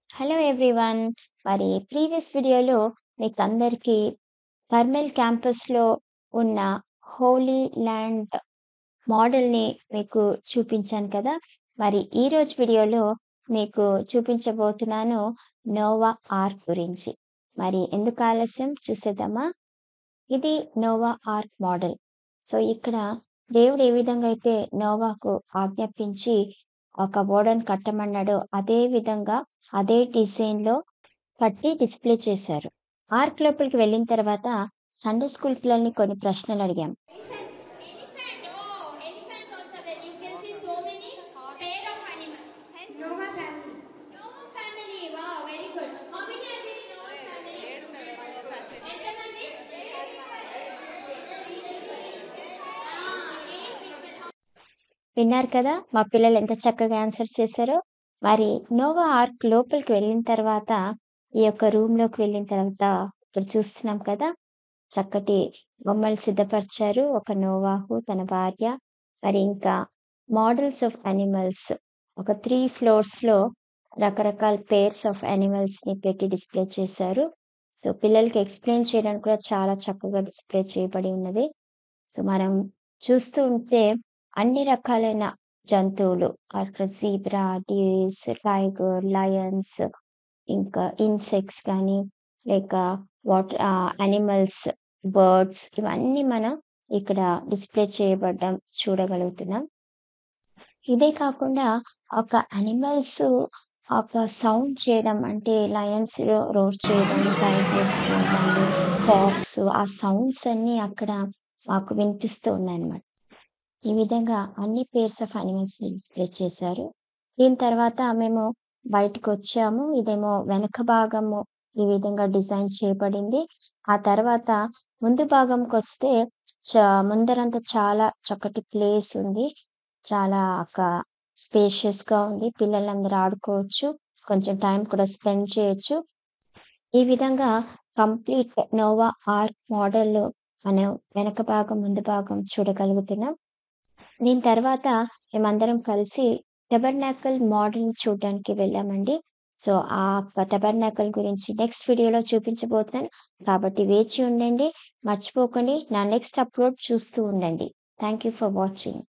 Hello everyone. మరి previous వీడియోలో మీకందరికీ కర్నల్ క్యాంపస్‌లో ఉన్న హోలీ ల్యాండ్ మోడల్‌ని మీకు చూపించాను కదా! మరి ఈరోజు వీడియోలో మీకు చూపించబోతున్నాను నోవా ఆర్క్ గురించి. మరి ఎందుకు ఆలస్యం చూసేద్దామా? ఇది నోవా ఆర్క్ మోడల్. సో, ఇక్కడ దేవుడు ఏ విధంగా అయితే నోవాకు ఆజ్ఞాపించి ఒక ఓడను కట్టమన్నాడో అదే విధంగా అదే డిజైన్‌లో కట్టి డిస్‌ప్లే చేశారు. ఆర్క్ లోపలికి వెళ్ళిన తర్వాత సండే స్కూల్ పిల్లల్ని కొన్ని ప్రశ్నలు అడిగాం. Elephant. Oh, elephants also there. You can see so many pair of animals. Noah family. Noah family. Wow, very good. How many are there in Noah family? ఎంతమంది? Three people. Ah, eight people. How విన్నారు కదా! మా పిల్లలు ఎంత చక్కగా answer చేశారో. మరి Noah arc లోపలికి వెళ్ళిన తర్వాత ఈ యొక్క రూమ్‌లోకి వెళ్ళిన తర్వాత ఇక్కడ చూస్తున్నాం కదా! చక్కటి బొమ్మలు సిద్ధపరిచారు. ఒక నోవాహు, తన భార్య, మరి ఇంకా మోడల్స్ ఆఫ్ యానిమల్స్ ఒక 3 ఫ్లోర్స్‌లో రకరకాల పెయిర్స్ ఆఫ్ యానిమల్స్‌ని పెట్టి డిస్‌ప్లే చేశారు. సో, పిల్లలకి ఎక్స్‌ప్లెయిన్ చేయడానికి కూడా చాలా చక్కగా డిస్‌ప్లే చేయబడి ఉన్నది. సో, మనం చూస్తూ ఉంటే అన్ని రకాలైన జంతువులు అక్కడ జీబ్రా, డీర్స్, టైగర్, లయన్స్ ఇంకా ఇన్సెక్ట్స్ గానీ, లేక వాట్ ఆహ్, యానిమల్స్, బర్డ్స్ ఇవన్నీ మనం ఇక్కడ డిస్‌ప్లే చేయబడ్డం చూడగలుగుతున్నాం. ఇదే కాకుండా ఒక యానిమల్స్ ఒక సౌండ్ చేయడం అంటే లయన్స్ రోర్ చేయడం, టైగర్స్ వాళ్ళు ఫాక్స్ ఆ సౌండ్స్ అన్నీ అక్కడ మాకు వినిపిస్తూ ఉన్నాయన్నమాట. ఈ విధంగా అన్ని పెయిర్స్ ఆఫ్ యానిమల్స్‌ని డిస్‌ప్లే చేశారు. దీని తర్వాత మేము బయటికొచ్చాము. ఇదేమో వెనక భాగము ఈ విధంగా డిజైన్ చేయబడింది. ఆ తర్వాత ముందు భాగంకొస్తే చ ముందరంతా చాలా చక్కటి ప్లేస్ ఉంది. చాలా ఒక స్పేషియస్‌గా ఉంది. పిల్లలందరూ ఆడుకోవచ్చు. కొంచెం టైం కూడా స్పెండ్ చేయొచ్చు. ఈ విధంగా కంప్లీట్ నోవా ఆర్క్ మోడల్ మనం వెనక భాగం, ముందు భాగం చూడగలుగుతున్నాం. దీని తర్వాత మేమందరం కలిసి టబర్నాకల్ మోడల్‌ని చూడ్డానికి వెళ్ళామండి. సో, ఆ యొక్క టబర్నాకల్ గురించి నెక్స్ట్ వీడియోలో చూపించబోతున్నాను. కాబట్టి వేచి ఉండండి. మర్చిపోకండి. నా నెక్స్ట్ అప్‌లోడ్ చూస్తూ ఉండండి. Thank you for watching.